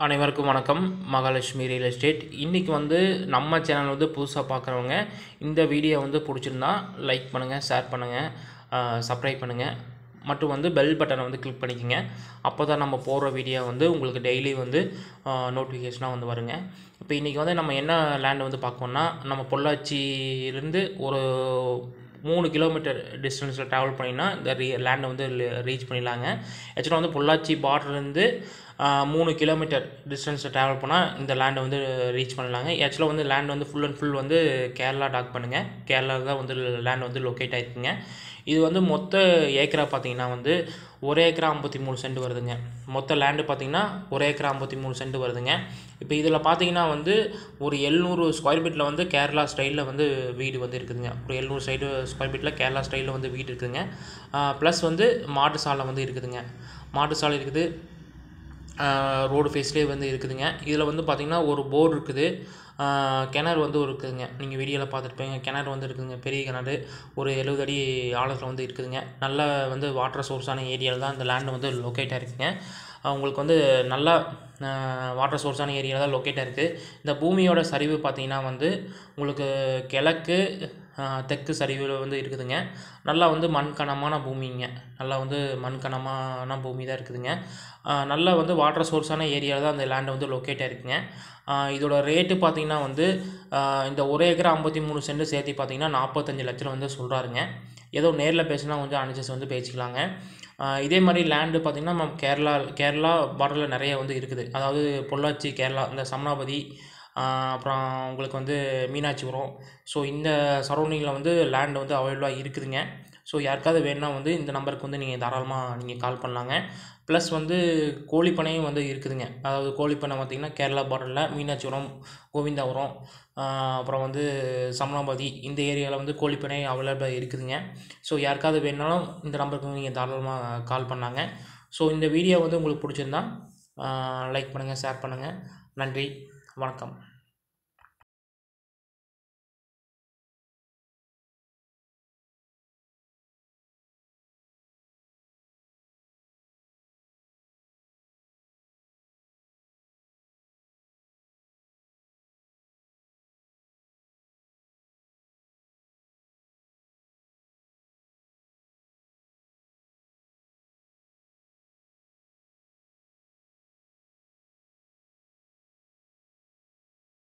அனைவருக்கும் வணக்கம் Mahalakshmi real estate இன்றைக்கி வந்து நம்ம சேனல் வந்து புதுசாக பார்க்குறவங்க இந்த வீடியோ வந்து பிடிச்சிருந்தா லைக் பண்ணுங்கள் ஷேர் பண்ணுங்கள் சப்ஸ்கிரைப் பண்ணுங்கள் மற்றும் வந்து பெல் பட்டனை வந்து கிளிக் பண்ணிக்கோங்க அப்போ தான் நம்ம போடுற வீடியோ வந்து உங்களுக்கு டெய்லி வந்து நோட்டிஃபிகேஷனாக வந்து வருங்க இப்போ இன்றைக்கி வந்து நம்ம என்ன லேண்ட் வந்து பார்க்கோம்னா நம்ம பொள்ளாச்சியிலேருந்து ஒரு மூணு கிலோமீட்டர் டிஸ்டன்ஸில் ட்ராவல் பண்ணினா இந்த ரீ லேண்டை வந்து ரீச் பண்ணிடலாங்க ஆக்சுவலாக வந்து பொள்ளாச்சி பார்டர்லேருந்து மூணு கிலோமீட்டர் டிஸ்டன்ஸில் ட்ராவல் பண்ணால் இந்த லேண்டை வந்து ரீச் பண்ணலாங்க ஆக்சுவலாக வந்து லேண்ட் வந்து ஃபுல் அண்ட் ஃபுல் வந்து கேரளா டாக் பண்ணுங்கள் கேரளாவில் தான் வந்து லேண்ட் வந்து லொக்கேட் ஆகிருக்குங்க இது வந்து மொத்த ஏக்கரா பார்த்தீங்கன்னா வந்து ஒரு ஏக்கரா ஐம்பத்தி மூணு சென்ட் வருதுங்க மொத்த லேண்டு பார்த்தீங்கன்னா ஒரு ஏக்கரா ஐம்பத்தி மூணு சென்ட் வருதுங்க இப்போ இதில் பார்த்தீங்கன்னா வந்து ஒரு எழுநூறு ஸ்கொயர் ஃபீட்டில் வந்து கேரளா ஸ்டைலில் வந்து வீடு வந்து இருக்குதுங்க ஒரு எழுநூறு சைடு ஸ்கொயர் ஃபீட்டில் கேரளா ஸ்டைலில் வந்து வீடு இருக்குதுங்க ப்ளஸ் வந்து மாட்டு சாலை வந்து இருக்குதுங்க மாட்டு சாலை இருக்குது ரோடு ஃபேஸ்லேயே வந்து இருக்குதுங்க இதில் வந்து பார்த்திங்கன்னா ஒரு போர் இருக்குது கிணறு வந்து இருக்குதுங்க நீங்கள் வீடியோவில் பார்த்துருப்பீங்க கிணறு வந்து இருக்குதுங்க பெரிய கிணறு ஒரு எழுபது அடி ஆழத்தில் வந்து இருக்குதுங்க நல்ல வந்து வாட்டர் சோர்ஸான ஏரியாவில் தான் இந்த லேண்டு வந்து லொக்கேட் ஆகிருக்குங்க உங்களுக்கு வந்து நல்லா வாட்டர் சோர்ஸான ஏரியாவில் தான் லொக்கேட் ஆகிருக்கு இந்த பூமியோட சரிவு பார்த்திங்கன்னா வந்து உங்களுக்கு கிழக்கு தெற்கு சரிவில் வந்து இருக்குதுங்க நல்லா வந்து மண்கனமான பூமிங்க நல்லா வந்து மண்கனமான பூமி தான் இருக்குதுங்க நல்லா வந்து வாட்டர் சோர்ஸான ஏரியாவில் தான் அந்த லேண்டு வந்து லொக்கேட் ஆகிருக்குங்க இதோட ரேட்டு பார்த்திங்கன்னா வந்து இந்த ஒரு ஏக்கர் ஐம்பத்தி மூணு சென்ட் சேர்த்து பார்த்திங்கன்னா நாற்பத்தஞ்சு லட்சம் வந்து சொல்கிறாருங்க ஏதோ நேரில் பேசினா கொஞ்சம் அனுசரிச்சு வந்து பேசிக்கலாங்க இதே மாதிரி லேண்டு பார்த்திங்கன்னா நம்ம கேரளா கேரளா பார்டரில் நிறைய வந்து இருக்குது அதாவது பொள்ளாச்சி கேரளா இந்த சமனாபதி அப்புறம் உங்களுக்கு வந்து மீனாட்சிபுரம் ஸோ இந்த சரௌண்டிங்கில் வந்து லேண்ட் வந்து அவைலபிளாக இருக்குதுங்க ஸோ யாருக்காவது வேணுன்னா வந்து இந்த நம்பருக்கு வந்து நீங்கள் தாராளமாக நீங்கள் கால் பண்ணலாங்க ப்ளஸ் வந்து கோழிப்பனையும் வந்து இருக்குதுங்க அதாவது கோழிப்பனை பார்த்திங்கன்னா கேரளா பார்டரில் மீனாட்சிபுரம் கோவிந்தாபுரம் அப்புறம் வந்து சமணாபதி இந்த ஏரியாவில் வந்து கோழிப்பனை அவைலபிளாக இருக்குதுங்க ஸோ யாருக்காவது வேணுனாலும் இந்த நம்பருக்கு நீங்கள் தாராளமாக கால் பண்ணாங்க ஸோ இந்த வீடியோ வந்து உங்களுக்கு பிடிச்சிருந்தா லைக் பண்ணுங்கள் ஷேர் பண்ணுங்கள் நன்றி வணக்கம்